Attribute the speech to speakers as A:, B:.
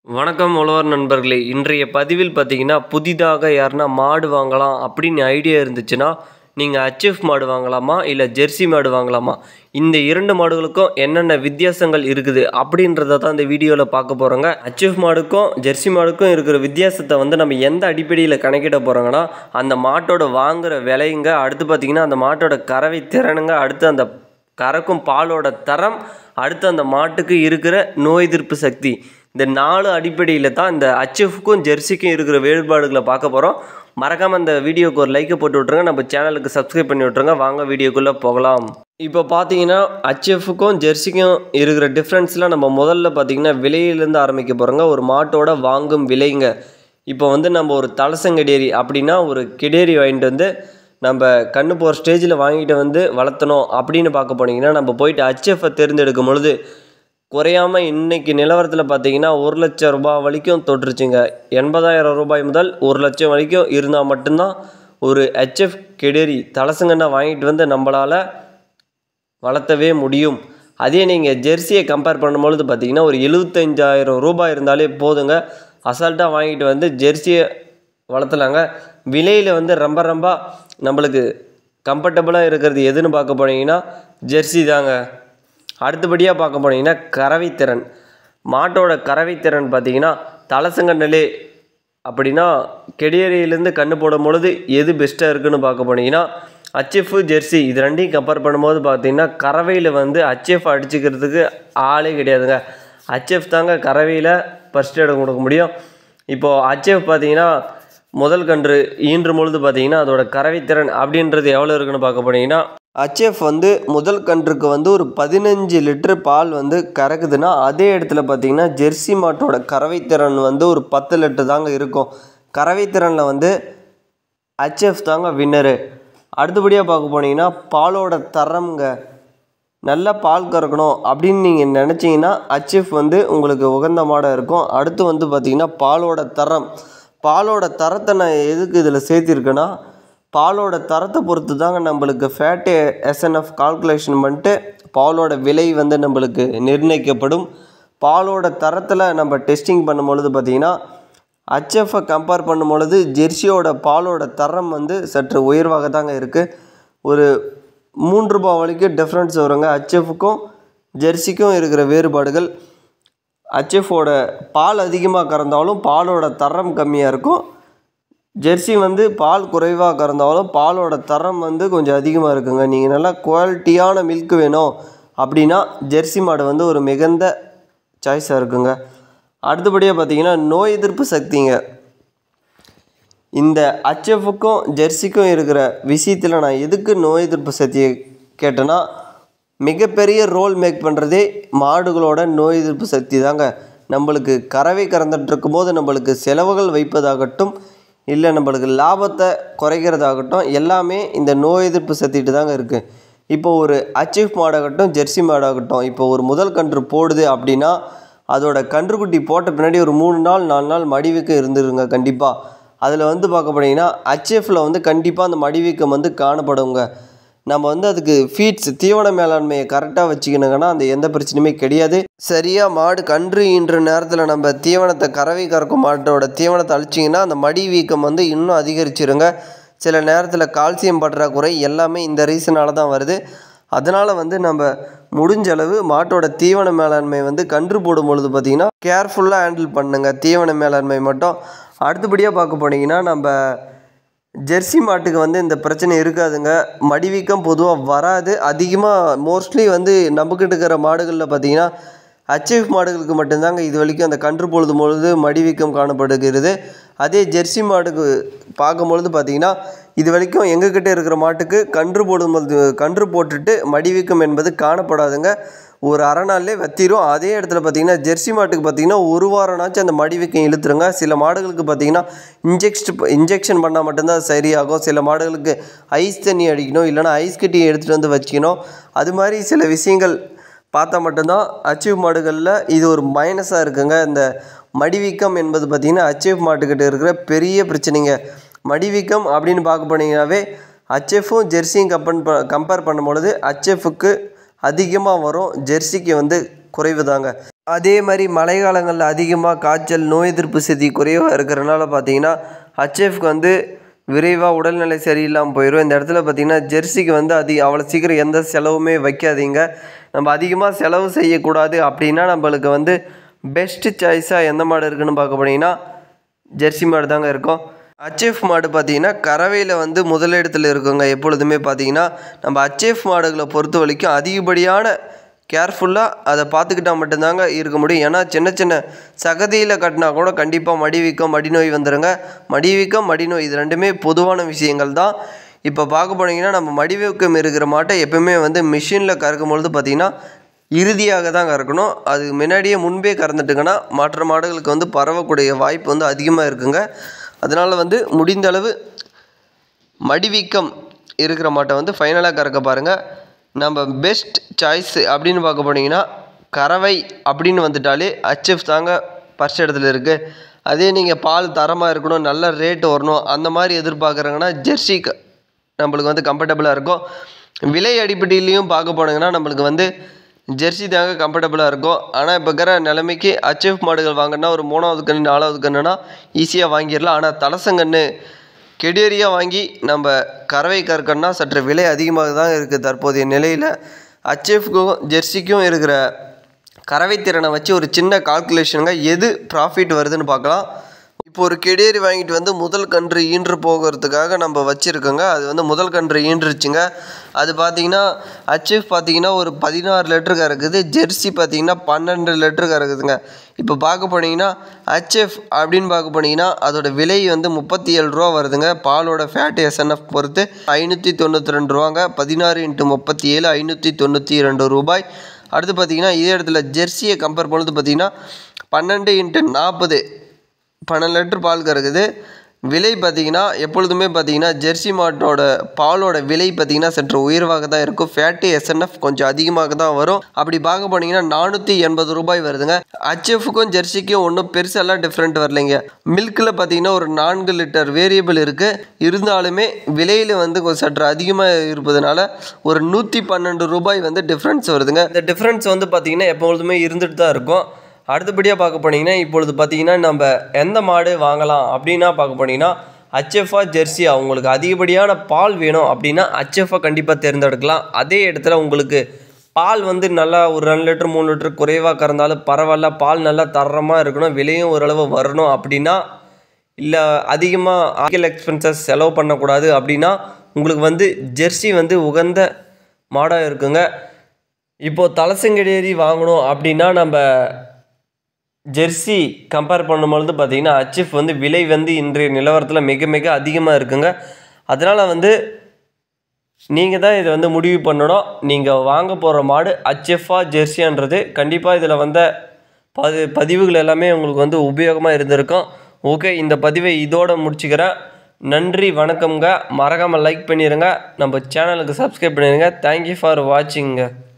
A: வணக்கம் உழவர் நண்பர்களே இன்றைய பதிவில் பார்த்தீங்கன்னா புதிதாக யாருன்னா மாடு வாங்கலாம் அப்படின்னு ஐடியா இருந்துச்சுன்னா நீங்கள் ஹச்எஃப் மாடு வாங்கலாமா இல்லை ஜெர்சி மாடு வாங்கலாமா இந்த இரண்டு மாடுகளுக்கும் என்னென்ன வித்தியாசங்கள் இருக்குது அப்படின்றத தான் இந்த வீடியோவில் பார்க்க போகிறோங்க ஹச்எஃப் மாடுக்கும் ஜெர்சி மாடுக்கும் இருக்கிற வித்தியாசத்தை வந்து நம்ம எந்த அடிப்படையில் கணக்கிட போகிறோங்கன்னா அந்த மாட்டோட வாங்குகிற விலைங்க அடுத்து பார்த்திங்கன்னா அந்த மாட்டோட கறவை திறனுங்க அடுத்து அந்த கறக்கும் பாலோட தரம் அடுத்து அந்த மாட்டுக்கு இருக்கிற நோய் எதிர்ப்பு சக்தி இந்த நாலு அடிப்படையில் தான் இந்த ஹச்எஃப்க்கும் ஜெர்சிக்கும் இருக்கிற வேறுபாடுகளை பார்க்க போகிறோம் மறக்காமல் அந்த வீடியோக்கு ஒரு லைக்கை போட்டு விட்ருங்க நம்ம சேனலுக்கு சப்ஸ்கிரைப் பண்ணி விட்ருங்க வாங்க வீடியோக்குள்ளே போகலாம் இப்போ பார்த்தீங்கன்னா ஹச்எஃப்க்கும் ஜெர்சிக்கும் இருக்கிற டிஃப்ரென்ஸ்லாம் நம்ம முதல்ல பார்த்தீங்கன்னா விலையிலேருந்து ஆரம்பிக்க போகிறோங்க ஒரு மாட்டோட வாங்கும் விலைங்க இப்போ வந்து நம்ம ஒரு தலசங்கடேரி அப்படின்னா ஒரு கிடேரி வாங்கிட்டு வந்து நம்ம கண்ணு போகிற ஸ்டேஜில் வாங்கிட்டு வந்து வளர்த்தணும் அப்படின்னு பார்க்க போனீங்கன்னா நம்ம போயிட்டு ஹச்எஃப்பை தேர்ந்தெடுக்கும் பொழுது குறையாமல் இன்னைக்கு நிலவரத்தில் பார்த்தீங்கன்னா ஒரு லட்சம் ரூபாய் வரைக்கும் தொட்டுருச்சுங்க எண்பதாயிரம் ரூபாய் முதல் ஒரு லட்சம் வரைக்கும் இருந்தால் மட்டும்தான் ஒரு ஹெச்எஃப் கெடேரி தலசங்கண்ணா வாங்கிட்டு வந்து நம்மளால் வளர்த்தவே முடியும் அதே நீங்கள் ஜெர்சியை கம்பேர் பண்ணும்பொழுது பார்த்தீங்கன்னா ஒரு எழுபத்தஞ்சாயிரம் ரூபாய் இருந்தாலே போதுங்க அசால்ட்டாக வாங்கிட்டு வந்து ஜெர்சியை வளர்த்தலாங்க விலையில் வந்து ரொம்ப ரொம்ப நம்மளுக்கு கம்ஃபர்டபுளாக இருக்கிறது எதுன்னு பார்க்க போனீங்கன்னா ஜெர்சி தாங்க அடுத்தபடியாக பார்க்க போனீங்கன்னா கறவைத்திறன் மாட்டோட கறவைத்திறன் பார்த்தீங்கன்னா தலசங்கண்ணலே அப்படின்னா கெடியரியிலேருந்து கண்ணு போடும் பொழுது எது பெஸ்ட்டாக இருக்குன்னு பார்க்க போனீங்கன்னா ஹச்எஃப் ஜெர்சி இது ரெண்டையும் கம்பேர் பண்ணும்போது பார்த்தீங்கன்னா கறவையில் வந்து ஹச்எஃப் அடிச்சுக்கிறதுக்கு ஆளே கிடையாதுங்க ஹச்எஃப் தாங்க கறவையில் ஃபஸ்ட் இடம் கொடுக்க முடியும் இப்போது ஹச்எஃப் பார்த்தீங்கன்னா முதல் கன்று ஈன்று பொழுது பார்த்தீங்கன்னா அதோட கறவைத்திறன் அப்படின்றது எவ்வளோ இருக்குன்னு பார்க்க போனீங்கன்னா ஹச்எஃப் வந்து முதல் கன்றுக்கு வந்து ஒரு பதினஞ்சு லிட்டர் பால் வந்து கறக்குதுன்னா அதே இடத்துல பார்த்தீங்கன்னா ஜெர்சி மாட்டோட கறவைத்திறன் வந்து ஒரு பத்து லிட்டர் தாங்க இருக்கும் கறவைத்திறனில் வந்து ஹச்எஃப் தாங்க வின்னரு அடுத்தபடியாக பார்க்க போனீங்கன்னா பாலோட தரம்ங்க நல்ல பால் கறக்கணும் அப்படின்னு நீங்கள் நினச்சிங்கன்னா ஹச்எஃப் வந்து உங்களுக்கு உகந்த மாடாக இருக்கும் அடுத்து வந்து பார்த்திங்கன்னா பாலோட தரம் பாலோட தரத்தை நான் எதுக்கு இதில் சேர்த்திருக்கேன்னா பாலோட தரத்தை பொறுத்து தாங்க நம்மளுக்கு ஃபேட்டு எஸ்என்எஃப் கால்குலேஷன் பண்ணிட்டு பாலோட விலை வந்து நம்மளுக்கு நிர்ணயிக்கப்படும் பாலோட தரத்தில் நம்ம டெஸ்டிங் பண்ணும் பொழுது பார்த்திங்கன்னா ஹச்எஃப்பை கம்பேர் பண்ணும் பொழுது ஜெர்சியோட பாலோட தரம் வந்து சற்று உயர்வாக தாங்க இருக்குது ஒரு மூன்று ரூபா வரைக்கும் டிஃப்ரென்ஸ் வருங்க ஹச்எஃப்க்கும் ஜெர்சிக்கும் இருக்கிற வேறுபாடுகள் ஹச்எஃபோட பால் அதிகமாக கறந்தாலும் பாலோட தரம் கம்மியாக இருக்கும் ஜெர்சி வந்து பால் குறைவாக கறந்தாலும் பாலோட தரம் வந்து கொஞ்சம் அதிகமாக இருக்குங்க நீங்கள் நல்லா குவாலிட்டியான மில்க் வேணும் அப்படின்னா ஜெர்சி மாடு வந்து ஒரு மிகுந்த சாய்ஸாக இருக்குங்க அடுத்தபடியாக பார்த்தீங்கன்னா நோய் எதிர்ப்பு சக்திங்க இந்த ஹச்எஃப்க்கும் ஜெர்சிக்கும் இருக்கிற விஷயத்தில் நான் எதுக்கு நோய் எதிர்ப்பு சக்தியை கேட்டேன்னா மிகப்பெரிய ரோல் மேக் பண்ணுறதே மாடுகளோட நோய் எதிர்ப்பு சக்தி தாங்க நம்மளுக்கு கறவை கறந்துட்டு இருக்கும்போது நம்மளுக்கு செலவுகள் வைப்பதாகட்டும் இல்லை நம்மளுக்கு லாபத்தை குறைக்கிறதாகட்டும் எல்லாமே இந்த நோய் எதிர்ப்பு சக்திட்டு தாங்க இருக்குது இப்போ ஒரு அச்சீவ் மாடாகட்டும் ஜெர்சி மாடாகட்டும் இப்போ ஒரு முதல் கன்று போடுது அப்படின்னா அதோட கன்றுக்குட்டி போட்ட பின்னாடி ஒரு மூணு நாள் நாலு நாள் மடிவீக்கம் இருந்துருங்க கண்டிப்பாக அதில் வந்து பார்க்க போனீங்கன்னா ஹச்எஃப்பில் வந்து கண்டிப்பாக அந்த மடிவீக்கம் வந்து காணப்படுங்க நம்ம வந்து அதுக்கு ஃபீட்ஸ் தீவன மேலாண்மையை கரெக்டாக வச்சுக்கணுங்கன்னா அந்த எந்த பிரச்சனையுமே கிடையாது சரியாக மாடு கன்று ஈன்ற நேரத்தில் நம்ம தீவனத்தை கறவை கறக்கும் மாட்டோட தீவனத்தை அழிச்சிங்கன்னா அந்த மடி வீக்கம் வந்து இன்னும் அதிகரிச்சிருங்க சில நேரத்தில் கால்சியம் பற்றாக்குறை எல்லாமே இந்த ரீசனால தான் வருது அதனால் வந்து நம்ம முடிஞ்ச அளவு மாட்டோட தீவன மேலாண்மை வந்து கன்று போடும் பொழுது பார்த்திங்கன்னா கேர்ஃபுல்லாக ஹேண்டில் பண்ணுங்க தீவன மேலாண்மை மட்டும் அடுத்தபடியாக பார்க்க போனீங்கன்னா நம்ம ஜெர்சி மாட்டுக்கு வந்து இந்த பிரச்சனை இருக்காதுங்க மடிவீக்கம் பொதுவாக வராது அதிகமாக மோஸ்ட்லி வந்து நம்மக்கிட்ட இருக்கிற மாடுகளில் பார்த்தீங்கன்னா ஹச்எஃப் மாடுகளுக்கு மட்டும்தாங்க இது வரைக்கும் அந்த கன்று பொழுது பொழுது மடிவீக்கம் காணப்படுகிறது அதே ஜெர்சி மாடுக்கு பார்க்கும்பொழுது பார்த்தீங்கன்னா இது வரைக்கும் எங்ககிட்ட இருக்கிற மாட்டுக்கு கன்று போடும்போது கன்று போட்டுட்டு மடிவீக்கம் என்பது காணப்படாதுங்க ஒரு அரை நாள்லேயே வத்திரும் அதே இடத்துல பார்த்தீங்கன்னா ஜெர்சி மாட்டுக்கு பார்த்தீங்கன்னா ஒரு வாரம்னாச்சும் அந்த மடிவீக்கம் இழுத்துருங்க சில மாடுகளுக்கு பார்த்தீங்கன்னா இன்ஜெக்ஸ்ட் இன்ஜெக்ஷன் பண்ணால் மட்டும்தான் அது சரியாகும் சில மாடுகளுக்கு ஐஸ் தண்ணி அடிக்கணும் இல்லைனா ஐஸ் கட்டியை எடுத்துகிட்டு வந்து வச்சுக்கணும் அது மாதிரி சில விஷயங்கள் பார்த்தா மட்டும்தான் அச்சீவ் மாடுகளில் இது ஒரு மைனஸாக இருக்குங்க இந்த மடிவீக்கம் என்பது பார்த்திங்கன்னா அச்சீவ் மாட்டுக்கிட்ட இருக்கிற பெரிய பிரச்சனைங்க மடிவீக்கம் அப்படின்னு பார்க்க போனீங்கன்னாவே ஹச்எஃப்பும் ஜெர்சியும் கம்பன் கம்பேர் பண்ணும்பொழுது ஹச்எஃப்க்கு அதிகமாக வரும் ஜெர்சிக்கு வந்து குறைவு தாங்க அதே மாதிரி மழை காலங்களில் அதிகமாக காய்ச்சல் நோய் எதிர்ப்பு சக்தி குறைவாக இருக்கிறனால பார்த்தீங்கன்னா ஹச்எஃப்க்கு வந்து விரைவாக உடல்நிலை சரியில்லாமல் போயிடும் இந்த இடத்துல பார்த்தீங்கன்னா ஜெர்சிக்கு வந்து அதிக அவ்வளோ சீக்கிரம் எந்த செலவுமே வைக்காதீங்க நம்ம அதிகமாக செலவு செய்யக்கூடாது அப்படின்னா நம்மளுக்கு வந்து பெஸ்ட்டு சாய்ஸாக எந்த மாடு இருக்குன்னு பார்க்க போனீங்கன்னா ஜெர்சி மாடு தாங்க இருக்கும் ஹச்எஃப் மாடு பார்த்தீங்கன்னா கறவையில் வந்து முதலிடத்தில் இருக்குங்க எப்பொழுதுமே பார்த்தீங்கன்னா நம்ம ஹச்எஃப் மாடுகளை பொறுத்த வரைக்கும் அதிகப்படியான கேர்ஃபுல்லாக அதை பார்த்துக்கிட்டா மட்டும்தாங்க இருக்க முடியும் ஏன்னா சின்ன சின்ன சகதியில் கட்டினா கூட கண்டிப்பாக மடி வீக்கம் மடிநோய் வந்துடுங்க மடி வீக்கம் மடிநோய் இது ரெண்டுமே பொதுவான விஷயங்கள் தான் இப்போ பார்க்க போனீங்கன்னா நம்ம மடி வீக்கம் இருக்கிற மாட்டை எப்பவுமே வந்து மிஷினில் கறக்கும் பொழுது பார்த்திங்கன்னா இறுதியாக தான் கறக்கணும் அது முன்னாடியே முன்பே கறந்துட்டுங்கன்னா மற்ற மாடுகளுக்கு வந்து பரவக்கூடிய வாய்ப்பு வந்து அதிகமாக இருக்குங்க அதனால் வந்து முடிந்த அளவு மடிவீக்கம் இருக்கிற மாட்டை வந்து ஃபைனலாக கறக்க பாருங்கள் நம்ம பெஸ்ட் சாய்ஸ் அப்படின்னு பார்க்க போனீங்கன்னா கறவை அப்படின்னு வந்துட்டாலே ஹச்எஃப் தாங்க ஃபர்ஸ்ட் இடத்துல இருக்குது அதே நீங்கள் பால் தரமாக இருக்கணும் நல்ல ரேட் வரணும் அந்த மாதிரி எதிர்பார்க்குறாங்கன்னா ஜெர்சி க- நம்மளுக்கு வந்து கம்ஃபர்டபுளாக இருக்கும் விலை அடிப்படையிலையும் பார்க்க போனீங்கன்னா நம்மளுக்கு வந்து ஜெர்சி தாங்க கம்ஃபர்டபுளாக இருக்கும் ஆனால் இப்போ இருக்கிற நிலைமைக்கு ஹச்எஃப் மாடுகள் வாங்கினா ஒரு மூணாவது கன்று நாலாவது கன்றுனா ஈஸியாக வாங்கிடலாம் ஆனால் தலசங்கன்று கெடேரியாக வாங்கி நம்ம கறவை கற்கன்னா சற்று விலை அதிகமாக தான் இருக்குது தற்போதைய நிலையில் ஹச்எஃப்க்கும் ஜெர்சிக்கும் இருக்கிற கறவை திறனை வச்சு ஒரு சின்ன கால்குலேஷனுங்க எது ப்ராஃபிட் வருதுன்னு பார்க்கலாம் இப்போ ஒரு கெடேரி வாங்கிட்டு வந்து முதல் கன்று ஈன்று போகிறதுக்காக நம்ம வச்சுருக்கோங்க அது வந்து முதல் கன்று ஈன்றுச்சுங்க அது பார்த்தீங்கன்னா ஹச்எஃப் பார்த்தீங்கன்னா ஒரு பதினாறு லிட்டரு கறக்குது ஜெர்சி பார்த்தீங்கன்னா பன்னெண்டு லிட்டரு கறக்குதுங்க இப்போ பார்க்க போனீங்கன்னா ஹச்எஃப் அப்படின்னு பார்க்க போனீங்கன்னா அதோட விலை வந்து முப்பத்தி ஏழு ரூபா வருதுங்க பாலோட ஃபேட் எஸ்என்எஃப் பொறுத்து ஐநூற்றி தொண்ணூற்றி ரெண்டு ரூபாங்க பதினாறு இன்ட்டு முப்பத்தி ஏழு ஐநூற்றி தொண்ணூற்றி ரெண்டு ரூபாய் அடுத்து பார்த்தீங்கன்னா இதே இடத்துல ஜெர்சியை கம்பேர் பண்ணுறது பார்த்தீங்கன்னா பன்னெண்டு இன்ட்டு நாற்பது பன்னெண்டு லிட்டர் பால் கறக்குது விலை பார்த்தீங்கன்னா எப்பொழுதுமே பார்த்தீங்கன்னா ஜெர்சி மாட்டோட பாலோட விலை பார்த்தீங்கன்னா சற்று உயர்வாக தான் இருக்கும் ஃபேட்டு எஸ்என்எஃப் கொஞ்சம் அதிகமாக தான் வரும் அப்படி பார்க்க போனீங்கன்னா நானூற்றி எண்பது ரூபாய் வருதுங்க ஹச்எஃப்க்கும் ஜெர்சிக்கும் ஒன்றும் பெருசெல்லாம் டிஃப்ரெண்ட் வரலைங்க மில்கில் பார்த்தீங்கன்னா ஒரு நான்கு லிட்டர் வேரியபிள் இருக்குது இருந்தாலுமே விலையில் வந்து கொஞ்சம் சற்று அதிகமாக இருப்பதனால ஒரு நூற்றி பன்னெண்டு ரூபாய் வந்து டிஃப்ரென்ஸ் வருதுங்க இந்த டிஃப்ரென்ஸ் வந்து பார்த்தீங்கன்னா எப்பொழுதுமே இருந்துட்டு தான் இருக்கும் அடுத்தபடியாக பார்க்க போனீங்கன்னா இப்பொழுது பார்த்தீங்கன்னா நம்ம எந்த மாடு வாங்கலாம் அப்படின்னா பார்க்க போனீங்கன்னா ஹச்எஃப்ஆ ஜெர்சி உங்களுக்கு அதிகப்படியான பால் வேணும் அப்படின்னா ஹச்எஃப்ஆ கண்டிப்பாக தேர்ந்தெடுக்கலாம் அதே இடத்துல உங்களுக்கு பால் வந்து நல்லா ஒரு ரெண்டு லிட்டர் மூணு லிட்டர் குறைவாக கறந்தாலும் பரவாயில்ல பால் நல்லா தரமாக இருக்கணும் விலையும் ஓரளவு வரணும் அப்படின்னா இல்லை அதிகமாக ஆக்கியல் எக்ஸ்பென்சஸ் செலவு பண்ணக்கூடாது அப்படின்னா உங்களுக்கு வந்து ஜெர்சி வந்து உகந்த மாடாக இருக்குங்க இப்போது தலசங்கடேரி வாங்கணும் அப்படின்னா நம்ம ஜெர்சி கம்பேர் பண்ணும்பொழுது பார்த்தீங்கன்னா அச்சிஃப் வந்து விலை வந்து இன்றைய நிலவரத்தில் மிக மிக அதிகமாக இருக்குங்க அதனால் வந்து நீங்கள் தான் இதை வந்து முடிவு பண்ணணும் நீங்கள் வாங்க போகிற மாடு அச்எஃப்ஆ ஜெர்சியான்றது கண்டிப்பாக இதில் வந்த பதி பதிவுகள் எல்லாமே உங்களுக்கு வந்து உபயோகமாக இருந்திருக்கும் ஓகே இந்த பதிவை இதோட முடிச்சுக்கிறேன் நன்றி வணக்கம்ங்க மறக்காமல் லைக் பண்ணிடுங்க நம்ம சேனலுக்கு சப்ஸ்கிரைப் பண்ணிடுங்க தேங்க்யூ ஃபார் வாட்சிங்க